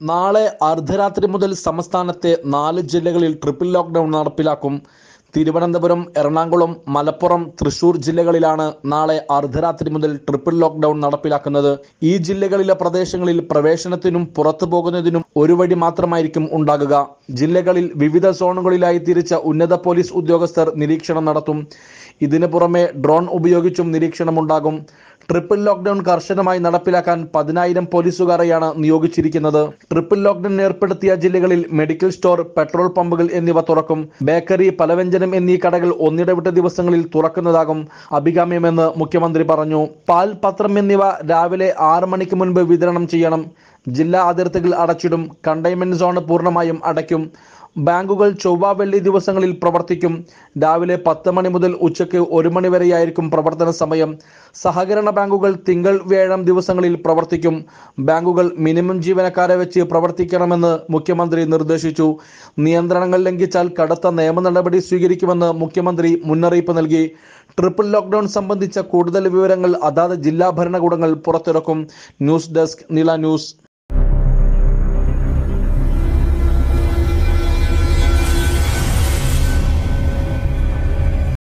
നാളെ അർദ്ധരാത്രി മുതൽ സംസ്ഥാനത്തെ നാല് ജില്ലകളിൽ ട്രിപ്പിൾ ലോക്ക്ഡൌൺ നടപ്പിലാക്കും തിരുവനന്തപുരം എറണാകുളം മലപ്പുറം തൃശൂർ ജില്ലകളിലാണ് നാളെ അർദ്ധരാത്രി മുതൽ ട്രിപ്പിൾ ലോക്ക്ഡൌൺ നടപ്പിലാക്കുന്നത് ഈ ജില്ലകളിലെ പ്രദേശങ്ങളിൽ പ്രവേശനത്തിനും പുറത്തു പോകുന്നതിനും ഒരു വഴി മാത്രമായിരിക്കും ഉണ്ടാകുക ജില്ലകളിൽ വിവിധ സോണുകളിലായി തിരിച്ച ഉന്നത പോലീസ് ഉദ്യോഗസ്ഥർ നിരീക്ഷണം നടത്തും ഇതിനു പുറമെ ഡ്രോൺ ഉപയോഗിച്ചും നിരീക്ഷണമുണ്ടാകും ട്രിപ്പിൾ ലോക്ക്ഡൌൺ കർശനമായി നടപ്പിലാക്കാൻ പതിനായിരം പോലീസുകാരെയാണ് നിയോഗിച്ചിരിക്കുന്നത് ട്രിപ്പിൾ ലോക്ക്ഡൌൺ ഏർപ്പെടുത്തിയ ജില്ലകളിൽ മെഡിക്കൽ സ്റ്റോർ പെട്രോൾ പമ്പുകൾ എന്നിവ തുറക്കും ബേക്കറി പലവ്യഞ്ജനം എന്നീ കടകൾ ഒന്നിടവിട്ട ദിവസങ്ങളിൽ തുറക്കുന്നതാകും അഭികാമ്യമെന്ന് മുഖ്യമന്ത്രി പറഞ്ഞു പാൽ പത്രം എന്നിവ രാവിലെ ആറ് മണിക്ക് മുൻപ് വിതരണം ചെയ്യണം ജില്ലാ അതിർത്തികൾ അടച്ചിടും കണ്ടെയ്ൻമെന്റ് സോൺ പൂർണ്ണമായും അടയ്ക്കും ബാങ്കുകൾ ചൊവ്വ വെള്ളി ദിവസങ്ങളിൽ പ്രവർത്തിക്കും രാവിലെ പത്ത് മണി മുതൽ ഉച്ചയ്ക്ക് ഒരു മണി വരെയായിരിക്കും പ്രവർത്തന സമയം സഹകരണ ബാങ്കുകൾ തിങ്കൾ വ്യാഴം ദിവസങ്ങളിൽ പ്രവർത്തിക്കും ബാങ്കുകൾ മിനിമം ജീവനക്കാരെ വെച്ച് പ്രവർത്തിക്കണമെന്ന് മുഖ്യമന്ത്രി നിർദ്ദേശിച്ചു നിയന്ത്രണങ്ങൾ ലംഘിച്ചാൽ കടുത്ത നിയമ നടപടി സ്വീകരിക്കുമെന്ന് മുഖ്യമന്ത്രി മുന്നറിയിപ്പ് നൽകി ട്രിപ്പിൾ ലോക്ക്ഡൌൺ സംബന്ധിച്ച കൂടുതൽ വിവരങ്ങൾ അതാത് ജില്ലാ ഭരണകൂടങ്ങൾ പുറത്തിറക്കും ന്യൂസ് ഡെസ്ക് നില ന്യൂസ്